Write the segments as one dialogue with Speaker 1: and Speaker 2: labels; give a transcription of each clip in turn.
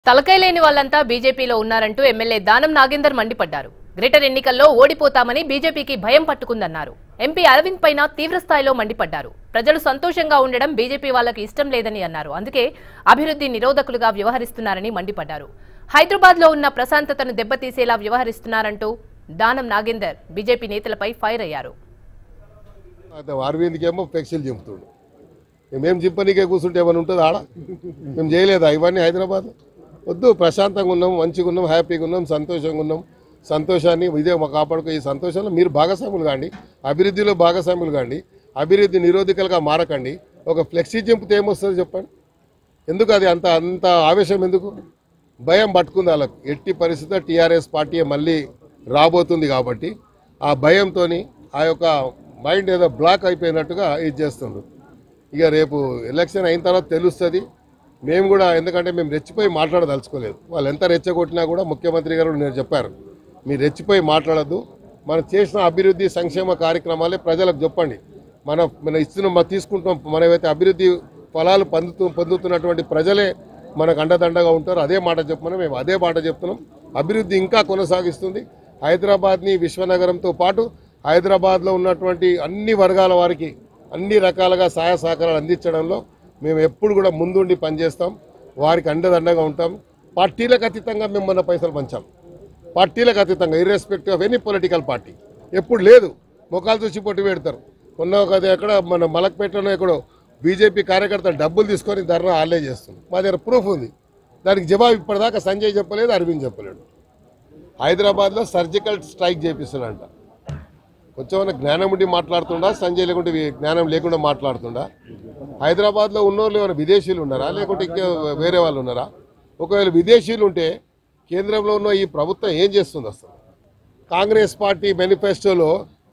Speaker 1: తలకాయ లేని వాళ్ళంతా బీజేపీలో ఉన్నారంటూ ఎమ్మెల్యే దానం నాగేందర్ మండిపడ్డారు గ్రేటర్ ఎన్నికల్లో ఓడిపోతామని బీజేపీకి భయం పట్టుకుందన్నారు ఎంపీ అరవింద్ పైన తీవ్ర స్థాయిలో మండిపడ్డారు ప్రజలు సంతోషంగా ఉండడం బీజేపీ వాళ్ళకి ఇష్టం లేదని అన్నారు అందుకే అభివృద్ధి నిరోధకులుగా వ్యవహరిస్తున్నారని మండిపడ్డారు హైదరాబాద్ లో ఉన్న ప్రశాంతతను దెబ్బతీసేలా వ్యవహరిస్తున్నారంటూ దానం నాగేందర్ బీజేపీ నేతలపై ఫైర్ అయ్యారు
Speaker 2: అయితే అరవింద్కి ఏమో ఫ్లెక్సీలు చింపుతుండు మేమేం చింపనీకే కూర్చుంటే ఏమైనా ఉంటుంది ఆడ మేము చేయలేదా ఇవన్నీ హైదరాబాద్ వద్దు ప్రశాంతంగా ఉన్నాం మంచిగా ఉన్నాం హ్యాపీగా ఉన్నాం సంతోషంగా ఉన్నాం సంతోషాన్ని ఇదే మా కాపాడుకో ఈ సంతోషంలో మీరు భాగస్వాములు కాండి అభివృద్ధిలో భాగస్వాములు కాండి అభివృద్ధి నిరోధకులుగా మారకండి ఒక ఫ్లెక్సీ చింపితే ఏమొస్తుంది చెప్పండి ఎందుకు అది అంత అంత ఆవేశం ఎందుకు భయం పట్టుకుంది వాళ్ళకు ఎట్టి పరిస్థితిలో టీఆర్ఎస్ పార్టీ మళ్ళీ రాబోతుంది కాబట్టి ఆ భయంతో ఆ యొక్క మైండ్ ఏదో బ్లాక్ అయిపోయినట్టుగా ఇది చేస్తుండ్రు ఇక రేపు ఎలక్షన్ అయిన తర్వాత తెలుస్తుంది మేము కూడా ఎందుకంటే మేము రెచ్చిపోయి మాట్లాడదలుచుకోలేదు వాళ్ళు ఎంత రెచ్చగొట్టినా కూడా ముఖ్యమంత్రి గారు నేను చెప్పారు మీరు రెచ్చిపోయి మాట్లాడద్దు మనం చేసిన అభివృద్ధి సంక్షేమ కార్యక్రమాలే ప్రజలకు చెప్పండి మనం మనం ఇస్తున్న మనం తీసుకుంటాం మనం ఏవైతే అభివృద్ధి ఫలాలు పొందుతూ పొందుతున్నటువంటి ప్రజలే మనకు అండదండగా ఉంటారు అదే మాట చెప్పమని మేము అదే మాట చెప్తున్నాం అభివృద్ధి ఇంకా కొనసాగిస్తుంది హైదరాబాద్ని విశ్వనగరంతో పాటు హైదరాబాద్లో ఉన్నటువంటి అన్ని వర్గాల వారికి అన్ని రకాలుగా సహాయ సహకారాలు అందించడంలో మేము ఎప్పుడు కూడా ముందుండి పనిచేస్తాం వారికి అండదండగా ఉంటాం పార్టీలకు అతీతంగా మేము మన పైసలు పంచాం పార్టీలకు అతీతంగా irrespective of any political party ఎప్పుడు లేదు ముఖాలు చూసి పొట్టి పెడతారు మొన్న ఒక ఎక్కడ మన మలక్పేటలో ఎక్కడో బీజేపీ కార్యకర్తలు డబ్బులు తీసుకొని ధర్నా ఆలే చేస్తుంది మా దగ్గర ప్రూఫ్ ఉంది దానికి జవాబు ఇప్పటిదాకా సంజయ్ చెప్పలేదు అరవింద్ చెప్పలేడు హైదరాబాద్లో సర్జికల్ స్ట్రైక్ చేపిస్తున్నాడంట కొంచెం ఏమైనా జ్ఞానం ఉండి మాట్లాడుతుండా సంజయ్ లేకుంటే వీ- జ్ఞానం లేకుండా మాట్లాడుతుండా హైదరాబాద్లో ఉన్నోళ్ళు ఏమైనా విదేశీయులు ఉన్నారా లేకుంటే ఇంకా వేరే వాళ్ళు ఉన్నారా ఒకవేళ విదేశీయులు ఉంటే కేంద్రంలో ఉన్న ఈ ప్రభుత్వం ఏం చేస్తుంది అసలు కాంగ్రెస్ పార్టీ మేనిఫెస్టోలో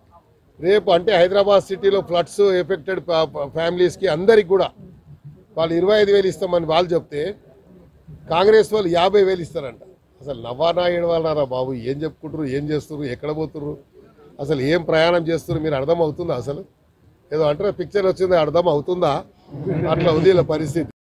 Speaker 2: రేపు అంటే హైదరాబాద్ సిటీలో ఫ్లడ్స్ ఎఫెక్టెడ్ ఫ్యామిలీస్కి అందరికి కూడా వాళ్ళు ఇరవై ఐదు వేలు ఇస్తామని వాళ్ళు చెప్తే కాంగ్రెస్ వాళ్ళు యాభై వేలు ఇస్తారంట అసలు నవ్వానాయుడు వాళ్ళారా బాబు ఏం చెప్పుకుంటారు ఏం చేస్తున్నారు ఎక్కడ పోతున్నారు అసలు ఏం ప్రయాణం చేస్తున్నారు మీరు అర్థం అవుతుందా అసలు ఏదో అంటారా పిక్చర్ వచ్చింది అర్థం అవుతుందా అట్లా ఉంది ఇలా పరిస్థితి